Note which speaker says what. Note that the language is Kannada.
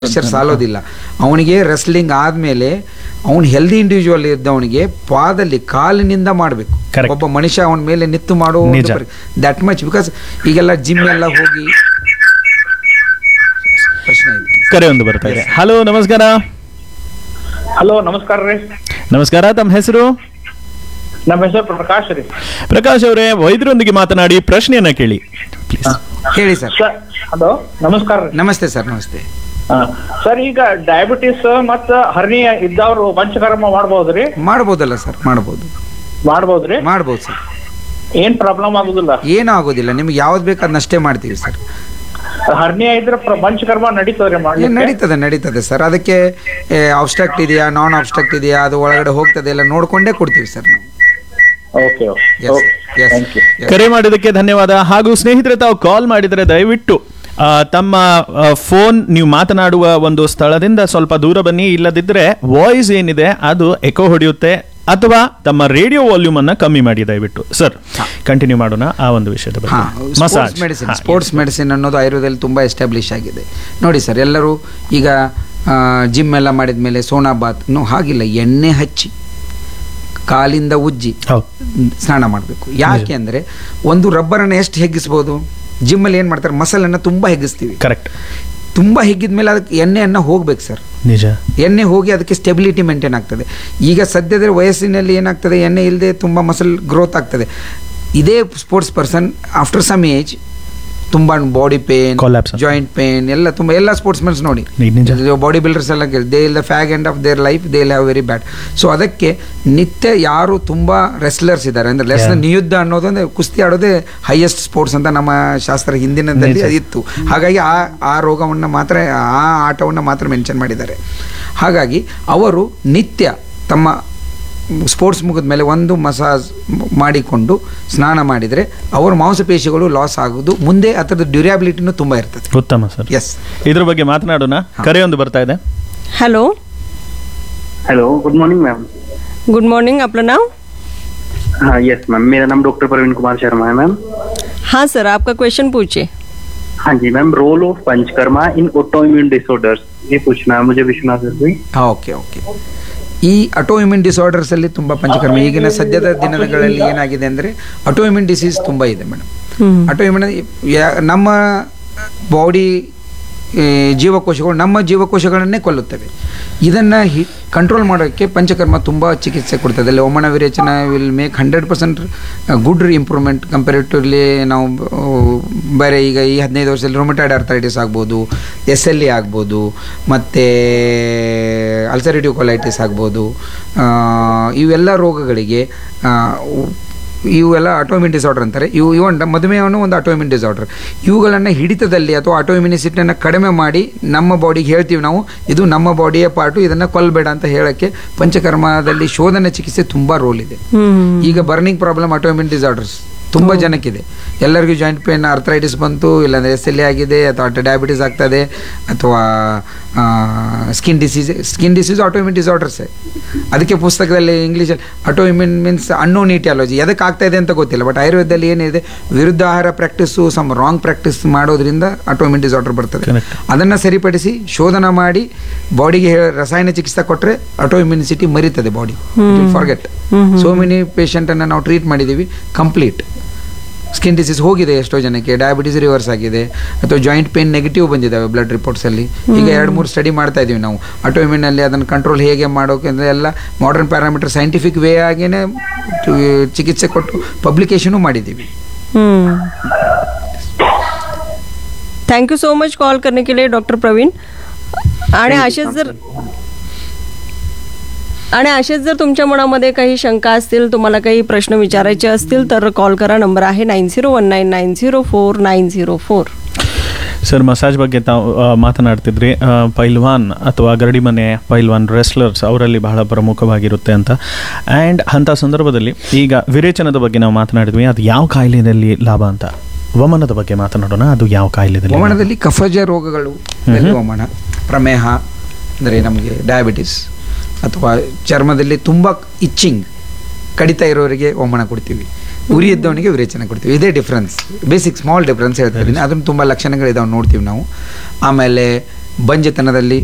Speaker 1: ಪ್ರೆಷರ್ ಸಾಲೋದಿಲ್ಲ ಅವನಿಗೆ ರೆಸ್ಲಿಂಗ್ ಆದಮೇಲೆ ಅವನು ಹೆಲ್ದಿ ಇಂಡಿವಿಜುವಲ್ ಇದ್ದವನಿಗೆ ಪಾದಲ್ಲಿ ಕಾಲಿನಿಂದ ಮಾಡಬೇಕು
Speaker 2: Correct.
Speaker 1: ಒಬ್ಬ ಮನುಷ್ಯ ಅವನ ಮೇಲೆ ನಿತ್ತು ಮಾಡೋ
Speaker 2: ನಿಜ.
Speaker 1: ದಟ್ ಮಚ್ ಬಿಕಾಸ್ ಈಗೆಲ್ಲ ಜಿಮ್ ಎಲ್ಲ ಹೋಗಿ ಪ್ರಶ್ನೆ ಇದೆ
Speaker 2: ಕರೆ ಒಂದು ಬರ್ತಾ ಇದೆ ಹಲೋ ನಮಸ್ಕಾರ
Speaker 3: ಹಲೋ ನಮಸ್ಕಾರ ರೀ
Speaker 2: ನಮಸ್ಕಾರ ತಮ್ಮ ಹೆಸರು
Speaker 3: ನಮ್ಮ ಹೆಸರು ಪ್ರಕಾಶ್ ರೀ
Speaker 2: ಪ್ರಕಾಶ್ ಅವರೇ ವೈದ್ಯರೊಂದಿಗೆ ಮಾತನಾಡಿ ಪ್ರಶ್ನೆಯನ್ನ ಕೇಳಿ ಪ್ಲೀಸ್
Speaker 1: ಹೇಳಿ ಸರ್
Speaker 3: ಸರ್ ಹಲೋ ನಮಸ್ಕಾರ ರೀ
Speaker 1: ನಮಸ್ತೆ ಸರ್ ನಮಸ್ತೆ
Speaker 3: ಸರ್ ಈಗ ಡಯಾಬಿಟಿಸ್ ಮತ್ತ ಹರ್ನಿಯ ಇದ್ದವ್ರು ಪಂಚಕರ್ಮ ಮಾಡ್ಬೋದ್ರಿ
Speaker 1: ಮಾಡ್ಬೋದಲ್ಲ ಸರ್ ಮಾಡ್ಬೋದು
Speaker 3: ಮಾಡ್ಬೋದ್ರಿ
Speaker 1: ಮಾಡ್ಬೋದು ಸರ್
Speaker 3: ಏನ್ ಪ್ರಾಬ್ಲಮ್ ಆಗುದಿಲ್ಲ
Speaker 1: ಏನೂ ಆಗೋದಿಲ್ಲ ನಿಮ್ಗೆ ಯಾವ್ದು ಬೇಕು ಅದನ್ನಷ್ಟೇ ಮಾಡ್ತೀವಿ ಸರ್
Speaker 3: ಹರ್ನಿಯ ಇದ್ರೆ ಪ್ರ- ಪಂಚಕರ್ಮ ನಡೀತದ್ರಿ
Speaker 1: ಏನ್
Speaker 3: ಮಾಡ್ಲಿಕ್ಕೆ
Speaker 1: ನಡೀತದೆ ನಡೀತದೆ ಸರ್ ಅದಕ್ಕೆ ಅಬ್ಸ್ಟ್ರಾಕ್ಟ್ ಇದೆಯಾ ನಾನ್ ಅಬ್ಸ್ಟ್ರಾಕ್ಟ್ ಇದೆಯಾ ಅದು ಒಳಗಡೆ ಹೋಗ್ತದೆ ಎಲ್ಲ ನೋಡ್ಕೊಂಡೇ ಕೊಡ್ತೀವಿ ಸರ್ ನಾವು
Speaker 3: okay
Speaker 1: Yes,
Speaker 3: okay
Speaker 1: yes,
Speaker 3: thank you
Speaker 1: yes.
Speaker 2: ಕರೆ ಮಾಡಿದ್ದಕ್ಕೆ ಧನ್ಯವಾದ ಹಾಗೂ ಸ್ನೇಹಿತರೆ ತಾವು ಕಾಲ್ ಮಾಡಿದರೆ ದಯವಿಟ್ಟು ಆ, ತಮ್ಮ ಫೋನ್ ನೀವು ಮಾತನಾಡುವ ಒಂದು ಸ್ಥಳದಿಂದ ಸ್ವಲ್ಪ ದೂರ ಬನ್ನಿ ಇಲ್ಲದಿದ್ದರೆ ವಾಯ್ಸ್ ಏನಿದೆ ಅದು ಎಕೋ ಹೊಡೆಯುತ್ತೆ ಅಥವಾ ತಮ್ಮ ರೇಡಿಯೋ ವಾಲ್ಯೂಮ್ ಅನ್ನ ಕಮ್ಮಿ ಮಾಡಿ ದಯವಿಟ್ಟು ಸರ್ ಕಂಟಿನ್ಯೂ ಮಾಡೋಣ ಆ ಒಂದು ವಿಷಯದ ಬಗ್ಗೆ
Speaker 1: ಹಾ
Speaker 2: massage
Speaker 1: sports medicine sports medicine ಅನ್ನೋದು ಆಯುರ್ವೇದದಲ್ಲಿ ತುಂಬ ಎಸ್ಟಾಬ್ಲಿಷ್ ಆಗಿದೆ ನೋಡಿ ಸರ್ ಎಲ್ಲರೂ ಈಗ ಜಿಮ್ ಎಲ್ಲ ಮಾಡಿದ ಮೇಲೆ ಸೋನಾ ಬಾತ್ ನೋ ಹಾಗಿಲ್ಲ ಎಣ್ಣೆ ಹಚ್ಚಿ ಕಾಲಿಂದ ಉಜ್ಜಿ
Speaker 2: ಹೌದು
Speaker 1: ಸ್ನಾನ ಮಾಡಬೇಕು ಯಾಕೆ ಅಂದರೆ ಒಂದು ರಬ್ಬರನ್ನು ಎಷ್ಟು ಹೆಗ್ಗಿಸ್ಬೋದು ಜಿಮ್ಮಲ್ಲಿ ಏನು ಮಾಡ್ತಾರೆ ಮಸಲನ್ನು ತುಂಬ ಹೆಗ್ಗಿಸ್ತೀವಿ
Speaker 2: ಕರೆಕ್ಟ್
Speaker 1: ತುಂಬ ಹಿಗ್ಗಿದ ಮೇಲೆ ಅದಕ್ಕೆ ಎಣ್ಣೆಯನ್ನು ಹೋಗ್ಬೇಕು ಸರ್
Speaker 2: ನಿಜ
Speaker 1: ಎಣ್ಣೆ ಹೋಗಿ ಅದಕ್ಕೆ ಸ್ಟೆಬಿಲಿಟಿ ಮೇಂಟೈನ್ ಆಗ್ತದೆ ಈಗ ಸದ್ಯದ ವಯಸ್ಸಿನಲ್ಲಿ ಏನಾಗ್ತದೆ ಎಣ್ಣೆ ಇಲ್ಲದೆ ತುಂಬ ಮಸಲ್ ಗ್ರೋತ್ ಆಗ್ತದೆ ಇದೇ sports person after some age ತುಂಬ body pain
Speaker 2: Collapse.
Speaker 1: Joint pain ಎಲ್ಲ ತುಂಬ ಎಲ್ಲ ಸ್ಪೋರ್ಟ್ಸ್ ಮೆನ್ಸ್ ನೋಡಿ
Speaker 2: ನಿಜ.
Speaker 1: ಬಾಡಿ ಬಿಲ್ಡರ್ಸ್ ಎಲ್ಲ they ill the fag end of their life they have very bad so ಅದಕ್ಕೆ ನಿತ್ಯ ಯಾರು ತುಂಬ ರೆಸ್ಲರ್ಸ್ ಇದ್ದಾರೆ ಅಂದರೆ ರೆಸ್ಲರ್
Speaker 2: Yeah.
Speaker 1: ನಿಯುದ್ಧ ಅನ್ನೋದು ಅಂದ್ರೆ ಕುಸ್ತಿ ಆಡೋದೇ ಹೈಯೆಸ್ಟ್ ಸ್ಪೋರ್ಟ್ಸ್ ಅಂತ ನಮ್ಮ ಶಾಸ್ತ್ರ ಹಿಂದಿನದಲ್ಲಿ
Speaker 2: ನಿಜ.
Speaker 1: ಇತ್ತು ಹಾಗಾಗಿ ಆ ಆ ರೋಗವನ್ನು ಮಾತ್ರ ಆ ಆಟವನ್ನು ಮಾತ್ರ ಮೆನ್ಷನ್ ಮಾಡಿದ್ದಾರೆ ಹಾಗಾಗಿ ಅವರು ನಿತ್ಯ ತಮ್ಮ ಸ್ಪೋರ್ಟ್ಸ್ ಮುಗಿದ ಮೇಲೆ ಒಂದು ಮಸಾಜ್ ಮಾಡಿಕೊಂಡು ಸ್ನಾನ ಮಾಡಿದರೆ ಅವರ ಮಾಂಸಪೇಶಿಗಳು ಲಾಸ್ ಆಗೋದು ಮುಂದೆ ಅದರದ್ದು ಡ್ಯೂರ್ಯಾಬಿಲಿಟಿನೂ ತುಂಬ ಇರ್ತದೆ
Speaker 2: ಉತ್ತಮ ಸರ್
Speaker 1: ಎಸ್
Speaker 2: ಇದ್ರ ಬಗ್ಗೆ ಮಾತನಾಡೋಣ ಕರೆ ಒಂದು ಬರ್ತಾ ಇದೆ
Speaker 4: hello
Speaker 5: hello good morning ma'am
Speaker 4: good morning आपलं नाव
Speaker 5: हाँ यस मैम मेरा नाम डॉक्टर प्रवीण कुमार शर्मा है मैम
Speaker 4: हाँ सर आपका क्वेश्चन पूछिए
Speaker 5: हाँ जी ma'am role of panchakarma in autoimmune disorders ये पूछना है मुझे विश्वनाथ सर से
Speaker 1: ಹಾಂ ಓಕೆ ಓಕೆ ಈ ಅಟೋ ಇಮ್ಯೂನ್ ಡಿಸಾರ್ಡರ್ಸ್ ಅಲ್ಲಿ ತುಂಬ ಪಂಚಕರ್ಮ ಈಗಿನ ಸದ್ಯದ ದಿನಗಳಲ್ಲಿ ಏನಾಗಿದೆ ಅಂದರೆ ಅಟೋ ಇಮ್ಯೂನ್ ಡಿಸೀಸ್ ತುಂಬ ಇದೆ ಮೇಡಮ್
Speaker 4: हम्म,
Speaker 1: ಅಟೋ ಇಮ್ಯೂನ್ ನಮ್ಮ ಬಾಡಿ ಜೀವಕೋಶಗಳು ನಮ್ಮ ಜೀವಕೋಶಗಳನ್ನೇ ಕೊಲ್ಲುತ್ತವೆ ಇದನ್ನು ಹಿ ಕಂಟ್ರೋಲ್ ಮಾಡೋಕ್ಕೆ ಪಂಚಕರ್ಮ ತುಂಬ ಚಿಕಿತ್ಸೆ ಕೊಡ್ತದೆ ಅಲ್ಲಿ ಒಮ್ಮನ virechana will make hundred percent good improvement comparatively ನಾವು ಆ, ಬೇರೆ ಈಗ ಈ ಹದಿನೈದು ವರ್ಷದಲ್ಲಿ ರೊಮಟೈಡ್ ಆರ್ಥರೈಟಿಸ್ ಆಗ್ಬೋದು ಎಸ್ ಎಲ್ ಇ ಆಗ್ಬೋದು ಮತ್ತು ಅಲ್ಸರೇಟಿವ್ ಕೊಲೈಟಿಸ್ ಆಗ್ಬೋದು ಆ, ಇವೆಲ್ಲ ರೋಗಗಳಿಗೆ ಆ, ಉ- ಇವೆಲ್ಲ ಆಟೋಮಿನ್ ಡಿಸಾರ್ಡರ್ ಅಂತಾರೆ ಇವು ಇವನ್ ಮಧುಮೇಹವನ್ನು ಒಂದು ಆಟೋಮಿನ್ ಡಿಸಾರ್ಡರ್ ಇವುಗಳನ್ನು ಹಿಡಿತದಲ್ಲಿ ಅಥವಾ ಆಟೋಮಿನಿಸಿಟಿಯನ್ನು ಕಡಿಮೆ ಮಾಡಿ ನಮ್ಮ ಬಾಡಿಗೆ ಹೇಳ್ತೀವಿ ನಾವು ಇದು ನಮ್ಮ ಬಾಡಿಯ ಪಾರ್ಟು ಇದನ್ನು ಕೊಲ್ಲಬೇಡ ಅಂತ ಹೇಳೋಕ್ಕೆ ಪಂಚಕರ್ಮದಲ್ಲಿ ಶೋಧನ ಚಿಕಿತ್ಸೆ ತುಂಬ ರೋಲ್ ಇದೆ
Speaker 4: हम्म,
Speaker 1: ಈಗ ಬರ್ನಿಂಗ್ ಪ್ರಾಬ್ಲಮ್ ಆಟೋಮಿನ್ ಡಿಸಾರ್ಡರ್ಸ್ ತುಂಬ ಜನಕ್ಕಿದೆ ಎಲ್ಲರಿಗೂ ಜಾಯಿಂಟ್ ಪೇನ್ ಅರ್ಥರೈಟಿಸ್ ಬಂತು ಇಲ್ಲಾಂದರೆ ಎಸ್ ಎಲ್ ಎ ಆಗಿದೆ ಅಥವಾ ಡಯಾಬಿಟಿಸ್ ಆಗ್ತದೆ ಅಥವಾ skin disease skin disease autoimmune ಡಿಸಾರ್ಡರ್ಸೇ ಅದಕ್ಕೆ ಪುಸ್ತಕದಲ್ಲಿ ಇಂಗ್ಲೀಷಲ್ಲಿ ಆಟೋಇಮ್ಯೂನ್ ಮೀನ್ಸ್ ಅನ್ನೋನ್ ಇಟಿಯಾಲಜಿ ಎದಕ್ಕೆ ಆಗ್ತಾ ಇದೆ ಅಂತ ಗೊತ್ತಿಲ್ಲ ಬಟ್ ಆಯುರ್ವೇದದಲ್ಲಿ ಏನಿದೆ ವಿರುದ್ಧ ಆಹಾರ ಪ್ರಾಕ್ಟೀಸು ಸಮ್ ರಾಂಗ್ ಪ್ರಾಕ್ಟೀಸ್ ಮಾಡೋದ್ರಿಂದ ಆಟೋಮಿನ್ ಡಿಸಾರ್ಡರ್ ಬರ್ತದೆ
Speaker 2: Correct.
Speaker 1: ಅದನ್ನು ಸರಿಪಡಿಸಿ ಶೋಧನ ಮಾಡಿ ಬಾಡಿಗೆ ರಸಾಯನ ಚಿಕಿತ್ಸೆ ಕೊಟ್ಟರೆ ಆಟೋಇಮ್ಯುನಿಸಿಟಿ ಮರಿತದೆ ಬಾಡಿ ಫಾರ್ಗೆಟ್ ಸೋ ಮೆನಿ ಪೇಷಂಟನ್ನು ನಾವು ಟ್ರೀಟ್ ಮಾಡಿದ್ದೀವಿ ಕಂಪ್ಲೀಟ್ ಸ್ಕಿನ್ ಡಿಸೀಸ್ ಹೋಗಿದೆ ಎಷ್ಟೋ ಜನಕ್ಕೆ ಡಯಾಬಿಟಿಸ್ ರಿವರ್ಸ್ ಆಗಿದೆ ಅಥವಾ ಜಾಯಿಂಟ್ ಪೇನ್ ನೆಗೆಟಿವ್ ಬಂದಿದ್ದಾವೆ ಬ್ಲಡ್ ರಿಪೋರ್ಟ್ಸಲ್ಲಿ ಈಗ ಎರಡು ಮೂರು ಸ್ಟಡಿ ಮಾಡ್ತಾ ಇದ್ದೀವಿ ನಾವು ಆಟೋಇಮ್ಯೂನಲ್ಲಿ ಅದನ್ನು ಕಂಟ್ರೋಲ್ ಹೇಗೆ ಮಾಡೋಕೆ ಅಂದರೆ ಎಲ್ಲ ಮಾಡರ್ನ್ ಪ್ಯಾರಾಮೀಟರ್ ಸೈಂಟಿಫಿಕ್ ವೇ ಆಗೇನೆ ಚಿಕಿತ್ಸೆ ಕೊಟ್ಟು ಪಬ್ಲಿಕೇಶನು ಮಾಡಿದ್ದೀವಿ
Speaker 4: hmm. Thank you so much call करने के लिए डॉक्टर प्रवीण आणि असेच जर आणि असेच जर तुमच्या मनामध्ये काही शंका असतील तुम्हाला काही प्रश्न विचारायचे असतील तर कॉल करा नंबर आहे nine zero one nine nine zero four nine zero four
Speaker 2: sir massage ಬಗ್ಗೆ ತಾವು ಆ, ಮಾತನಾಡ್ತಿದ್ರಿ ಆ, ಪೈಲ್ವಾನ್ ಅಥವಾ ಗರಡಿ ಮನೆ ಪೈಲ್ವಾನ್ ರೆಸ್ಲರ್ಸ್ ಅವರಲ್ಲಿ ಬಹಳ ಪ್ರಮುಖವಾಗಿರುತ್ತೆ ಅಂತ ಆ್ಯಂಡ್ ಅಂಥ ಸಂದರ್ಭದಲ್ಲಿ ಈಗ ವಿರೇಚನದ ಬಗ್ಗೆ ನಾವು ಮಾತನಾಡಿದ್ವಿ ಅದು ಯಾವ ಕಾಯಿಲೆಯಲ್ಲಿ ಲಾಭ ಅಂತ ವಮನದ ಬಗ್ಗೆ ಮಾತನಾಡೋಣ ಅದು ಯಾವ ಕಾಯಿಲೆದಲ್ಲಿ ಲಾಭ?
Speaker 1: ವಮನದಲ್ಲಿ ಕಫಜ ರೋಗಗಳು ಎಲ್ಲಿ ವಮನ ಪ್ರಮೇಹ ಅಂದರೆ ನಮಗೆ ಡಯಾಬಿಟಿಸ್ ಅಥವಾ ಚರ್ಮದಲ್ಲಿ ತುಂಬ ಇಚ್ಚಿಂಗ್ ಕಡಿತ ಇರೋರಿಗೆ ವಮನ ಕೊಡ್ತೀವಿ ಉರಿ ಇದ್ದವನಿಗೆ ವಿರೇಚನ ಕೊಡ್ತೀವಿ ಇದೇ ಡಿಫ್ರೆನ್ಸ್ ಬೇಸಿಕ್ ಸ್ಮಾಲ್ ಡಿಫ್ರೆನ್ಸ್ ಹೇಳ್ತಾ ಇದ್ದೀನಿ ಅದನ್ನು ತುಂಬ ಲಕ್ಷಣಗಳಿದಾವೆ ನೋಡ್ತೀವಿ ನಾವು ಆಮೇಲೆ ಬಂಜೆತನದಲ್ಲಿ